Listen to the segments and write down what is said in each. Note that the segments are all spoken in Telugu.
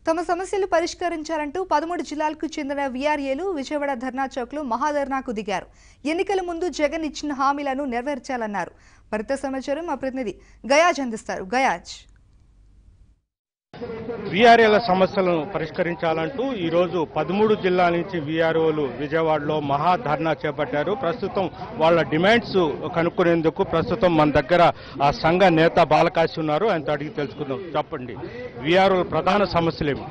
తమ సమస్యలు పరిష్కరించాలంటూ పదమూడు జిల్లాలకు చెందిన వీఆర్ఏలు విజయవాడ ధర్నా చౌక్లో మహాధర్నాకు దిగారు ఎన్నికల ముందు జగన్ ఇచ్చిన హామీలను నెరవేర్చాలన్నారు మరింత సమాచారం మా ప్రతినిధి గయాజ్ అందిస్తారు గయాజ్ వీఆర్ఏల సమస్యలను పరిష్కరించాలంటూ ఈరోజు పదమూడు జిల్లాల నుంచి వీఆర్ఓలు విజయవాడలో మహా ధర్నా చేపట్టారు ప్రస్తుతం వాళ్ళ డిమాండ్స్ కనుక్కునేందుకు ప్రస్తుతం మన దగ్గర ఆ సంఘ నేత బాలకాశి ఉన్నారు ఆయనతో అడిగి తెలుసుకుందాం చెప్పండి వీఆర్ఓల ప్రధాన సమస్యలు ఏమి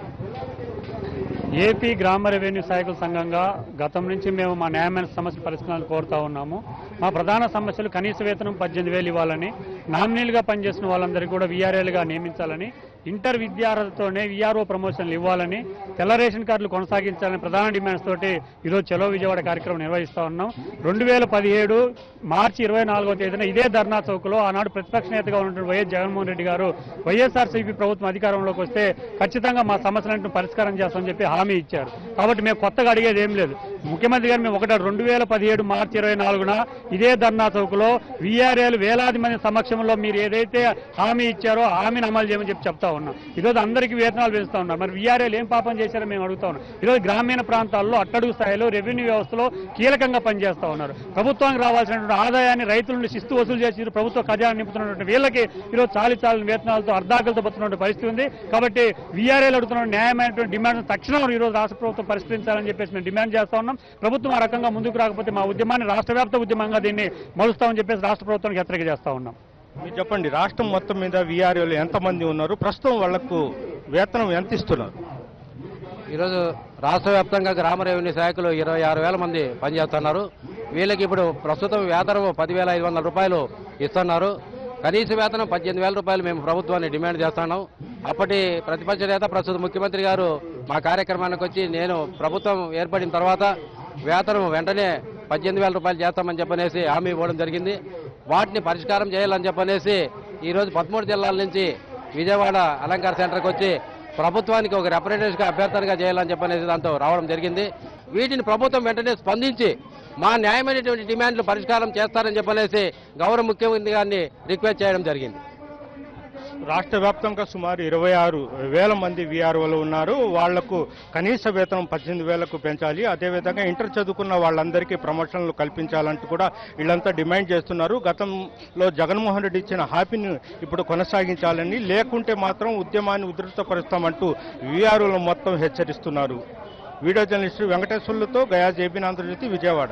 ఏపీ గ్రామ రెవెన్యూ సహాయకుల సంఘంగా గతం నుంచి మేము మా న్యాయమైన సమస్య పరిష్కారాలు కోరుతా ఉన్నాము మా ప్రధాన సమస్యలు కనీస వేతనం పద్దెనిమిది వేలు ఇవ్వాలని నామినీలుగా పనిచేసిన వాళ్ళందరికీ కూడా వీఆర్ఏలుగా నియమించాలని ఇంటర్ విద్యార్థులతోనే వీఆర్ఓ ప్రమోషన్లు ఇవ్వాలని తెల్ల రేషన్ కార్డులు కొనసాగించాలని ప్రధాన డిమాండ్స్ తోటి ఈరోజు చలో విజయవాడ కార్యక్రమం నిర్వహిస్తా ఉన్నాం రెండు వేల పదిహేడు మార్చి ఇరవై నాలుగో తేదీన ఇదే ధర్నా చౌక్లో ఆనాడు ప్రతిపక్ష నేతగా ఉన్నటువంటి వైఎస్ జగన్మోహన్ రెడ్డి గారు వైఎస్ఆర్సీపీ ప్రభుత్వం అధికారంలోకి వస్తే ఖచ్చితంగా మా సమస్యలను పరిష్కారం చేస్తామని చెప్పి హామీ ఇచ్చారు కాబట్టి మేము కొత్తగా అడిగేది ఏం లేదు ముఖ్యమంత్రి గారు మేము ఒకటి రెండు వేల పదిహేడు మార్చి ఇరవై నాలుగున ఇదే ధర్నా చౌక్లో వీఆర్ఏలు వేలాది మంది సమక్షంలో మీరు ఏదైతే హామీ ఇచ్చారో ఆ హామీని అమలు చేయమని చెప్పి చెప్తా ఉన్నాం ఈరోజు అందరికీ వేతనాలు పెంచుతా ఉన్నారు మరి వీఆర్ఏలు ఏం పాపం చేశారో మేము అడుగుతా ఉన్నాం ఈరోజు గ్రామీణ ప్రాంతాల్లో అట్టడుగు స్థాయిలో రెవెన్యూ వ్యవస్థలో కీలకంగా పనిచేస్తా ఉన్నారు ప్రభుత్వానికి రావాల్సినటువంటి ఆదాయాన్ని రైతుల నుండి శిస్తు వసూలు చేసి ప్రభుత్వ ఖజానా నింపుతున్నటువంటి వీళ్ళకి ఈరోజు చాలి చాలని వేతనాలతో అర్ధాకలతో బతున్నటువంటి పరిస్థితి ఉంది కాబట్టి వీఆర్ఏలు అడుగుతున్న న్యాయమైనటువంటి డిమాండ్ తక్షణం ఈ రోజు రాష్ట్ర ప్రభుత్వం పరిష్కరించాలని చెప్పేసి మేము డిమాండ్ చేస్తా ఉన్నాం ప్రభుత్వం ఆ రకంగా ముందుకు రాకపోతే మా ఉద్యమాన్ని రాష్ట్ర వ్యాప్త ఉద్యమంగా దీన్ని మలుస్తామని చెప్పేసి రాష్ట్ర ప్రభుత్వానికి హెచ్చరిక చేస్తా ఉన్నాం మీరు చెప్పండి రాష్ట్రం మొత్తం మీద వీఆర్ఓలు ఎంతమంది ఉన్నారు ప్రస్తుతం వాళ్లకు వేతనం ఎంత ఇస్తున్నారు ఈరోజు రాష్ట్ర వ్యాప్తంగా గ్రామ రెవెన్యూ శాఖలు ఇరవై ఆరు వేల మంది పనిచేస్తున్నారు వీళ్ళకి ఇప్పుడు ప్రస్తుతం వేతనం పదివేల ఐదు వందల రూపాయలు ఇస్తున్నారు కనీస వేతనం పద్దెనిమిది వేల రూపాయలు మేము ప్రభుత్వాన్ని డిమాండ్ చేస్తున్నాం అప్పటి ప్రతిపక్ష నేత ప్రస్తుత ముఖ్యమంత్రి గారు మా కార్యక్రమానికి వచ్చి నేను ప్రభుత్వం ఏర్పడిన తర్వాత వేతనం వెంటనే పద్దెనిమిది వేల రూపాయలు చేస్తామని చెప్పనేసి హామీ ఇవ్వడం జరిగింది వాటిని పరిష్కారం చేయాలని చెప్పనేసి ఈరోజు పదమూడు జిల్లాల నుంచి విజయవాడ అలంకార సెంటర్కి వచ్చి ప్రభుత్వానికి ఒక రిప్రజెంటేటివ్గా అభ్యర్థనగా చేయాలని చెప్పనేసి దాంతో రావడం జరిగింది వీటిని ప్రభుత్వం వెంటనే స్పందించి మా న్యాయమైనటువంటి డిమాండ్లు పరిష్కారం చేస్తారని చెప్పనేసి గౌరవ ముఖ్యమంత్రి గారిని రిక్వెస్ట్ చేయడం జరిగింది రాష్ట్ర వ్యాప్తంగా సుమారు ఇరవై ఆరు వేల మంది వీఆర్ఓలు ఉన్నారు వాళ్లకు కనీస వేతనం పద్దెనిమిది వేలకు పెంచాలి అదేవిధంగా ఇంటర్ చదువుకున్న వాళ్ళందరికీ ప్రమోషన్లు కల్పించాలంటూ కూడా వీళ్ళంతా డిమాండ్ చేస్తున్నారు గతంలో జగన్మోహన్ రెడ్డి ఇచ్చిన హామీని ఇప్పుడు కొనసాగించాలని లేకుంటే మాత్రం ఉద్యమాన్ని ఉధృతపరుస్తామంటూ వీఆర్ఓలు మొత్తం హెచ్చరిస్తున్నారు వీడియో జర్నలిస్టు వెంకటేశ్వర్లతో గయా జేబీ ఆంధ్రజ్యోతి విజయవాడ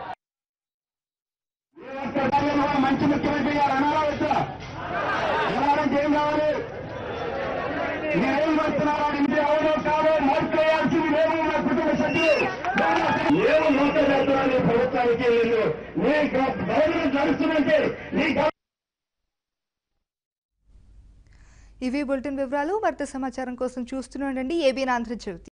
మంచి ముఖ్యమంత్రి గారు అనాలా వద్దా అనాలంటే ఏం కావాలి మీరేం చేస్తున్నారా ఇంటి అవునో కాదో మార్పు వేయాల్సింది మేము మా కుటుంబ సభ్యులు మేము మూత చేస్తున్నాను ఈ ప్రభుత్వానికి నేను నీ గవర్నమెంట్ నడుస్తుందంటే నీ గవర్నమెంట్ ఇవి బులెటిన్ వివరాలు వార్త సమాచారం కోసం చూస్తూనే ఉండండి ఏబీఎన్ ఆంధ్రజ్యోతి